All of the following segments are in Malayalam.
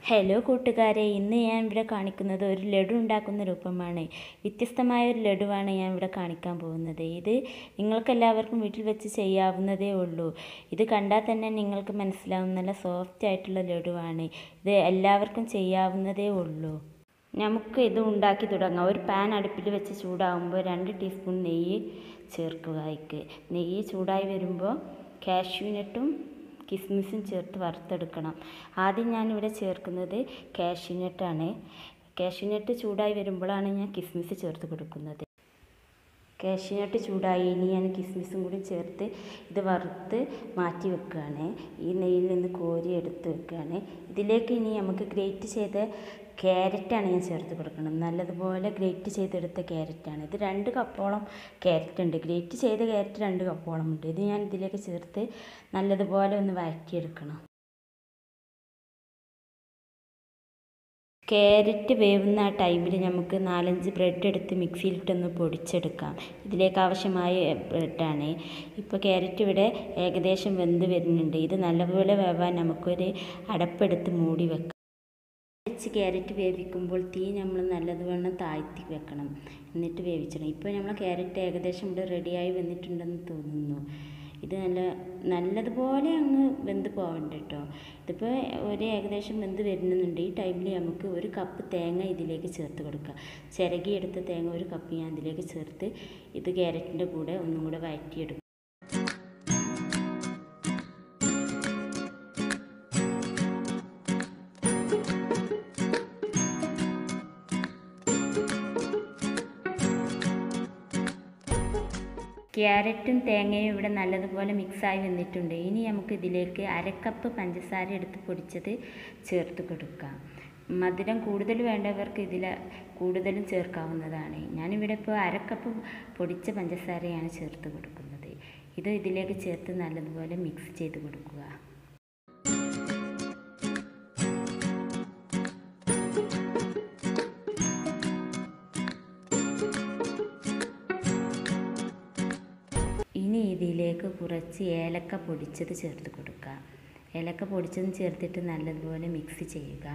ഹലോ കൂട്ടുകാരെ ഇന്ന് ഞാൻ ഇവിടെ കാണിക്കുന്നത് ഒരു ലഡു ഉണ്ടാക്കുന്ന രൂപമാണ് വ്യത്യസ്തമായ ഒരു ലഡുവാണ് ഞാൻ ഇവിടെ കാണിക്കാൻ പോകുന്നത് ഇത് നിങ്ങൾക്കെല്ലാവർക്കും വീട്ടിൽ വെച്ച് ചെയ്യാവുന്നതേ ഉള്ളൂ ഇത് കണ്ടാൽ തന്നെ നിങ്ങൾക്ക് മനസ്സിലാവും നല്ല സോഫ്റ്റ് ആയിട്ടുള്ള ലഡുവാണ് ഇത് എല്ലാവർക്കും ചെയ്യാവുന്നതേ ഉള്ളൂ നമുക്ക് ഇത് ഉണ്ടാക്കി തുടങ്ങാം ഒരു പാൻ അടുപ്പിൽ വെച്ച് ചൂടാകുമ്പോൾ രണ്ട് ടീസ്പൂൺ നെയ്യ് ചേർക്കുക അതിക്ക് നെയ്യ് ചൂടായി വരുമ്പോൾ കാഷ്യൂനട്ടും കിസ്മിസും ചേർത്ത് വറുത്തെടുക്കണം ആദ്യം ഞാനിവിടെ ചേർക്കുന്നത് കാഷ്യൂനട്ടാണ് കാഷ്യൂനട്ട് ചൂടായി വരുമ്പോഴാണ് ഞാൻ കിസ്മിസ് ചേർത്ത് കൊടുക്കുന്നത് കാഷ്യൂനട്ട് ചൂടായി ഇനി ഞാൻ കിസ്മിസും കൂടി ചേർത്ത് ഇത് വറുത്ത് മാറ്റി വെക്കുകയാണ് ഈ നെയ്യിൽ നിന്ന് കോരി എടുത്ത് വെക്കുകയാണ് ഇതിലേക്ക് ഇനി നമുക്ക് ഗ്രേറ്റ് ചെയ്ത ക്യാരറ്റാണ് ഞാൻ ചേർത്ത് കൊടുക്കുന്നത് നല്ലതുപോലെ ഗ്രേറ്റ് ചെയ്തെടുത്ത ക്യാരറ്റാണ് ഇത് രണ്ട് കപ്പോളം ക്യാരറ്റ് ഉണ്ട് ഗ്രേറ്റ് ചെയ്ത ക്യാരറ്റ് രണ്ട് കപ്പോളം ഉണ്ട് ഇത് ഞാൻ ഇതിലേക്ക് ചേർത്ത് നല്ലതുപോലെ ഒന്ന് വഴറ്റിയെടുക്കണം ക്യാരറ്റ് വേവുന്ന ആ ടൈമിൽ നമുക്ക് നാലഞ്ച് ബ്രെഡ് എടുത്ത് മിക്സിയിലിട്ടൊന്ന് പൊടിച്ചെടുക്കാം ഇതിലേക്ക് ആവശ്യമായ ബ്രെഡാണ് ഇപ്പോൾ ക്യാരറ്റ് ഇവിടെ ഏകദേശം വെന്ത് വരുന്നുണ്ട് ഇത് നല്ലപോലെ വേവാൻ നമുക്കൊരു അടപ്പെടുത്ത് മൂടി വെക്കാം വെച്ച് ക്യാരറ്റ് വേവിക്കുമ്പോൾ തീ നമ്മൾ നല്ലതുവണ്ണം താഴ്ത്തി വെക്കണം എന്നിട്ട് വേവിച്ചണം ഇപ്പോൾ നമ്മൾ ക്യാരറ്റ് ഏകദേശം ഇവിടെ റെഡിയായി വന്നിട്ടുണ്ടെന്ന് തോന്നുന്നു ഇത് നല്ല നല്ലതുപോലെ അങ്ങ് വെന്ത് പോകണ്ട കേട്ടോ ഇതിപ്പോൾ ഒരു ഏകദേശം വെന്ത് വരുന്നുണ്ട് ഈ ടൈമിൽ നമുക്ക് ഒരു കപ്പ് തേങ്ങ ഇതിലേക്ക് ചേർത്ത് കൊടുക്കുക ചിരകിയെടുത്ത തേങ്ങ ഒരു കപ്പ് ഞാൻ ഇതിലേക്ക് ചേർത്ത് ഇത് ക്യാരറ്റിൻ്റെ കൂടെ ഒന്നും കൂടെ വഴറ്റിയെടുക്കും ക്യാരറ്റും തേങ്ങയും ഇവിടെ നല്ലതുപോലെ മിക്സായി വന്നിട്ടുണ്ട് ഇനി നമുക്ക് ഇതിലേക്ക് അരക്കപ്പ് പഞ്ചസാര എടുത്ത് പൊടിച്ചത് ചേർത്ത് കൊടുക്കാം മധുരം കൂടുതൽ വേണ്ടവർക്ക് ഇതിൽ കൂടുതലും ചേർക്കാവുന്നതാണ് ഞാനിവിടെ ഇപ്പോൾ അരക്കപ്പ് പൊടിച്ച പഞ്ചസാരയാണ് ചേർത്ത് കൊടുക്കുന്നത് ഇത് ഇതിലേക്ക് ചേർത്ത് നല്ലതുപോലെ മിക്സ് ചെയ്ത് കൊടുക്കുക ഇനി ഇതിലേക്ക് കുറച്ച് ഏലക്ക പൊടിച്ചത് ചേർത്ത് കൊടുക്കുക ഏലക്ക പൊടിച്ചതും ചേർത്തിട്ട് നല്ലതുപോലെ മിക്സ് ചെയ്യുക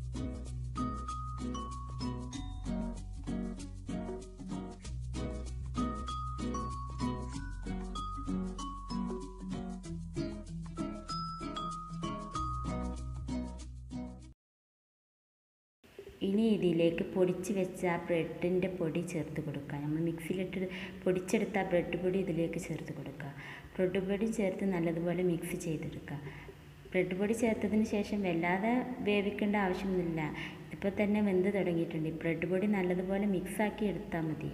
ഇനി ഇതിലേക്ക് പൊടിച്ച് വെച്ച ആ ബ്രെഡിൻ്റെ പൊടി ചേർത്ത് കൊടുക്കുക നമ്മൾ മിക്സിയിലിട്ട് പൊടിച്ചെടുത്ത ആ ബ്രെഡ് പൊടി ഇതിലേക്ക് ചേർത്ത് കൊടുക്കുക ബ്രെഡ് പൊടി ചേർത്ത് നല്ലതുപോലെ മിക്സ് ചെയ്തെടുക്കുക ബ്രെഡ് പൊടി ചേർത്തതിന് ശേഷം വല്ലാതെ വേവിക്കേണ്ട ആവശ്യമൊന്നുമില്ല ഇപ്പോൾ തന്നെ വെന്ത് തുടങ്ങിയിട്ടുണ്ട് ബ്രെഡ് പൊടി നല്ലതുപോലെ മിക്സാക്കി എടുത്താൽ മതി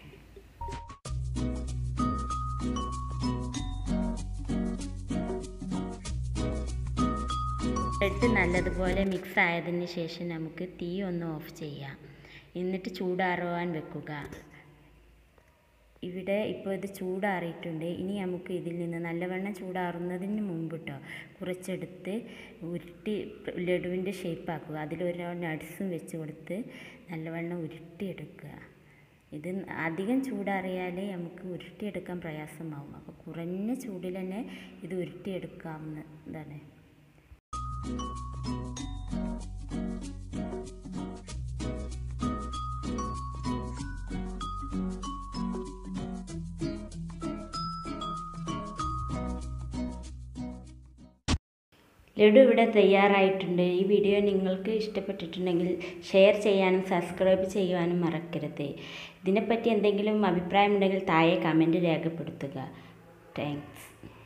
ബ്രെഡ് നല്ലതുപോലെ മിക്സ് ആയതിന് ശേഷം നമുക്ക് തീ ഒന്ന് ഓഫ് ചെയ്യാം എന്നിട്ട് ചൂടാറുവാൻ വെക്കുക ഇവിടെ ഇപ്പോൾ ഇത് ചൂടാറിയിട്ടുണ്ട് ഇനി നമുക്ക് ഇതിൽ നിന്ന് നല്ലവണ്ണം ചൂടാറുന്നതിന് മുമ്പ് കേട്ടോ കുറച്ചെടുത്ത് ഉരുട്ടി ലഡുവിൻ്റെ ഷേപ്പാക്കുക അതിലൊരു നട്സും വെച്ച് കൊടുത്ത് നല്ലവണ്ണം ഉരുട്ടിയെടുക്കുക ഇത് അധികം ചൂടാറിയാൽ നമുക്ക് ഉരുട്ടിയെടുക്കാൻ പ്രയാസമാവും അപ്പോൾ കുറഞ്ഞ ചൂടിൽ തന്നെ ഇത് ഉരുട്ടിയെടുക്കാവുന്നതാണ് ലഡു ഇവിടെ തയ്യാറായിട്ടുണ്ട് ഈ വീഡിയോ നിങ്ങൾക്ക് ഇഷ്ടപ്പെട്ടിട്ടുണ്ടെങ്കിൽ ഷെയർ ചെയ്യാനും സബ്സ്ക്രൈബ് ചെയ്യുവാനും മറക്കരുത് ഇതിനെപ്പറ്റി എന്തെങ്കിലും അഭിപ്രായമുണ്ടെങ്കിൽ താഴെ കമൻറ്റ് രേഖപ്പെടുത്തുക താങ്ക്സ്